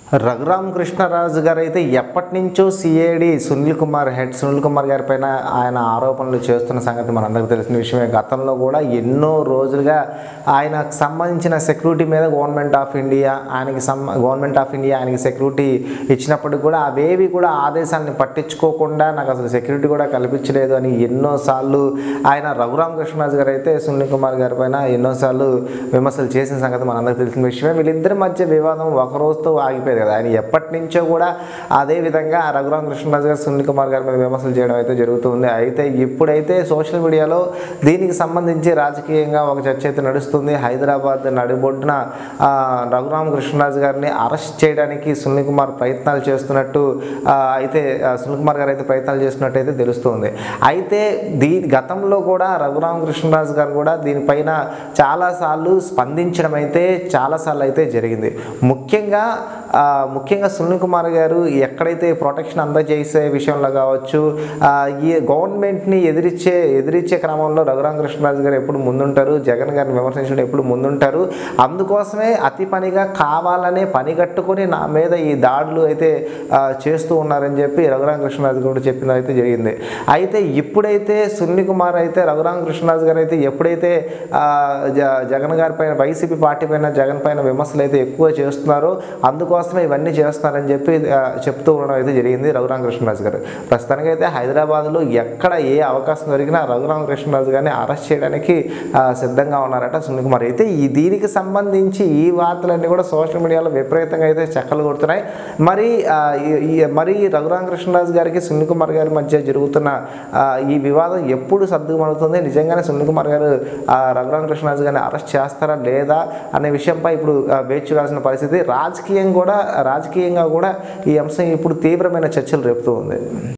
రఘురామ్ కృష్ణరాజు గారు అయితే ఎప్పటి నుంచో సిఐడి సునీల్ కుమార్ హెడ్ సునీల్ కుమార్ గారి పైన ఆయన ఆరోపణలు చేస్తున్న సంగతి మనందరికీ తెలిసిన విషయమే గతంలో కూడా ఎన్నో రోజులుగా ఆయనకు సంబంధించిన సెక్యూరిటీ మీద గవర్నమెంట్ ఆఫ్ ఇండియా ఆయనకి సం గవర్నమెంట్ ఆఫ్ ఇండియా ఆయనకి సెక్యూరిటీ ఇచ్చినప్పటికి కూడా అవేవి కూడా ఆదేశాలను పట్టించుకోకుండా నాకు అసలు సెక్యూరిటీ కూడా కల్పించలేదు అని ఎన్నోసార్లు ఆయన రఘురామ్ కృష్ణరాజు గారు అయితే సునీల్ కుమార్ గారి పైన ఎన్నోసార్లు విమర్శలు చేసిన సంగతి మనందరికీ తెలిసిన విషయమే వీళ్ళిద్దరి మధ్య వివాదం ఒక రోజుతో ఆగిపోయేది కదా ఆయన ఎప్పటి నుంచో కూడా అదే విధంగా రఘురామ్ కృష్ణరాజు గారు సునీల్ కుమార్ గారి మీద విమర్శలు చేయడం అయితే జరుగుతుంది అయితే ఇప్పుడైతే సోషల్ మీడియాలో దీనికి సంబంధించి రాజకీయంగా ఒక చర్చ అయితే నడుస్తుంది హైదరాబాద్ నడిబొడ్డున ఆ, రఘురామ్ కృష్ణరాజు గారిని అరెస్ట్ చేయడానికి సునీల్ కుమార్ ప్రయత్నాలు చేస్తున్నట్టు ఆ, అయితే ఆ, సునీల్ కుమార్ గారు అయితే ప్రయత్నాలు చేస్తున్నట్టు అయితే తెలుస్తుంది అయితే దీ గతంలో కూడా రఘురామ్ కృష్ణరాజు గారు కూడా దీనిపైన చాలాసార్లు స్పందించడం అయితే చాలాసార్లు అయితే జరిగింది ముఖ్యంగా ఆ, ముఖ్యంగా సునీల్ కుమార్ గారు ఎక్కడైతే ప్రొటెక్షన్ అందజేసే విషయంలో కావచ్చు ఆ, ఈ గవర్నమెంట్ని ఎదిరించే ఎదిరించే క్రమంలో రఘురామ కృష్ణరాజు గారు ఎప్పుడు ముందుంటారు జగన్ గారిని విమర్శించడం ఎప్పుడు ముందుంటారు అందుకోసమే అతి పనిగా కావాలనే పని కట్టుకొని నా మీద ఈ దాడులు అయితే ఆ, చేస్తూ ఉన్నారని చెప్పి రఘురామ కృష్ణరాజు కూడా చెప్పిన అయితే జరిగింది అయితే ఇప్పుడైతే సున్ని కుమార్ అయితే రఘురామ కృష్ణరాజు గారు అయితే ఎప్పుడైతే ఆ, జ- జగన్ గారి పైన వైసీపీ పార్టీ పైన జగన్ పైన విమర్శలు అయితే ఎక్కువ చేస్తున్నారో అందుకోసమే ఇవన్నీ చేస్తున్నారని చెప్పి ఆ, చెప్తూ ఉండడం అయితే జరిగింది రఘురామ కృష్ణరాజు గారు ప్రస్తుతానికైతే హైదరాబాద్లో ఎక్కడ ఏ అవకాశం దొరికినా రఘురామ కృష్ణరాజు గారిని అరెస్ట్ చేయడానికి ఆ, సిద్ధంగా ఉన్నారట సునీల్ కుమార్ అయితే ఈ దీనికి సంబంధించి ఈ వార్తలన్నీ కూడా సోషల్ మీడియాలో విపరీతంగా అయితే చక్కలు కొడుతున్నాయి మరి ఆ, ఈ- ఈ- మరి రఘురామ కృష్ణరాజు గారికి సునీల్ కుమార్ గారి మధ్య జరుగుతున్న ఆ, ఈ వివాదం ఎప్పుడు సర్దుమడుతుంది నిజంగానే సునీల్ కుమార్ గారు ఆ, రఘురామ కృష్ణరాజు గారిని అరెస్ట్ చేస్తారా లేదా అనే విషయంపై ఇప్పుడు ఆ, వేచి చూడాల్సిన పరిస్థితి రాజకీయం కూడా రాజకీయంగా కూడా ఈ అంశం ఇప్పుడు తీవ్రమైన చర్చలు రేపుతూ ఉంది